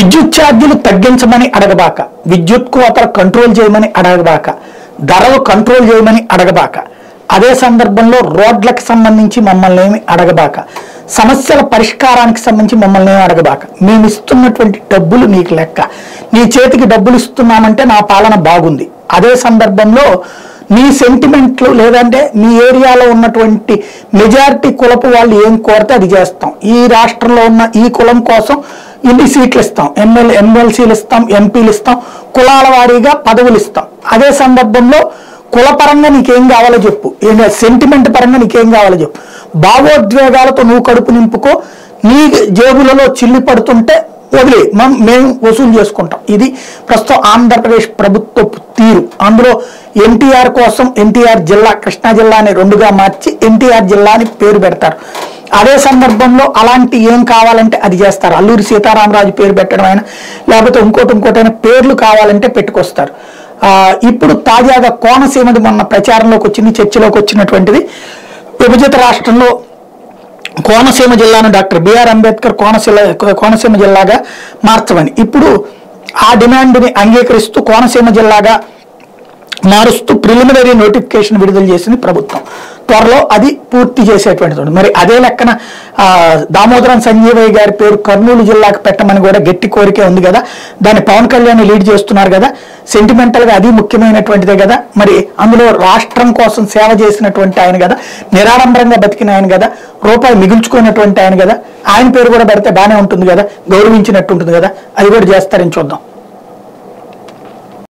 విద్యుత్ ఛార్జీలు తగ్గించమని అడగబాక విద్యుత్ కోతలు కంట్రోల్ చేయమని అడగబాక ధరలు కంట్రోల్ చేయమని అడగబాక అదే సందర్భంలో రోడ్లకు సంబంధించి మమ్మల్ని ఏమి అడగబాక సమస్యల పరిష్కారానికి సంబంధించి మమ్మల్ని ఏమి అడగబాక మేము ఇస్తున్నటువంటి డబ్బులు నీకు లెక్క నీ చేతికి డబ్బులు ఇస్తున్నామంటే నా పాలన బాగుంది అదే సందర్భంలో నీ సెంటిమెంట్లు లేదంటే మీ ఏరియాలో ఉన్నటువంటి మెజారిటీ కులపు వాళ్ళు ఏం కోరితే అది చేస్తాం ఈ రాష్ట్రంలో ఉన్న ఈ కులం కోసం ఇన్ని సీట్లు ఇస్తాం ఎమ్మెల్యే ఎమ్మెల్సీలు ఇస్తాం ఎంపీలు ఇస్తాం కులాల వారీగా పదవులు ఇస్తాం అదే సందర్భంలో కులపరంగా నీకేం కావాలో చెప్పు ఏం సెంటిమెంట్ పరంగా నీకేం కావాలో చెప్పు భావోద్వేగాలతో నువ్వు కడుపు నింపుకో నీ జేబులలో చిల్లి పడుతుంటే వదిలే మం- మేము వసూలు చేసుకుంటాం ఇది ప్రస్తుతం ఆంధ్రప్రదేశ్ ప్రభుత్వ తీరు అందులో ఎన్టీఆర్ కోసం ఎన్టీఆర్ జిల్లా కృష్ణా జిల్లాని రెండుగా మార్చి ఎన్టీఆర్ జిల్లా అని పేరు పెడతారు అదే సందర్భంలో అలాంటి ఏం కావాలంటే అది చేస్తారు అల్లూరి సీతారామరాజు పేరు పెట్టడం అయినా లేకపోతే ఇంకోటి ఇంకోటైనా పేర్లు కావాలంటే పెట్టుకొస్తారు ఆ, ఇప్పుడు తాజాగా కోనసీమది మొన్న ప్రచారంలోకి వచ్చింది చర్చలోకి వచ్చినటువంటిది విభజిత రాష్ట్రంలో కోనసీమ జిల్లాను డాక్టర్ బిఆర్ అంబేద్కర్ కోనసీమ కోనసీమ జిల్లాగా మార్చమని ఇప్పుడు ఆ డిమాండ్ని అంగీకరిస్తూ కోనసీమ జిల్లాగా మారుస్తూ ప్రిలిమినరీ నోటిఫికేషన్ విడుదల చేసింది ప్రభుత్వం త్వరలో అది పూర్తి చేసేటువంటిది ఉంది. మరి అదే లెక్కన ఆ, దామోదరం సంజీవయ్య గారి పేరు కర్నూలు జిల్లాకు పెట్టమని కూడా గట్టి కోరికే ఉంది కదా దాన్ని పవన్ కళ్యాణ్ లీడ్ చేస్తున్నారు కదా సెంటిమెంటల్ గా అది ముఖ్యమైనటువంటిదే కదా మరి అందులో రాష్ట్రం కోసం సేవ చేసినటువంటి ఆయన కదా నిరాడంబరంగా బతికిన ఆయన కదా రూపాయి మిగుల్చుకున్నటువంటి ఆయన కదా ఆయన పేరు కూడా పెడితే బాగానే ఉంటుంది కదా గౌరవించినట్టు ఉంటుంది కదా అది కూడా చేస్తారని చూద్దాం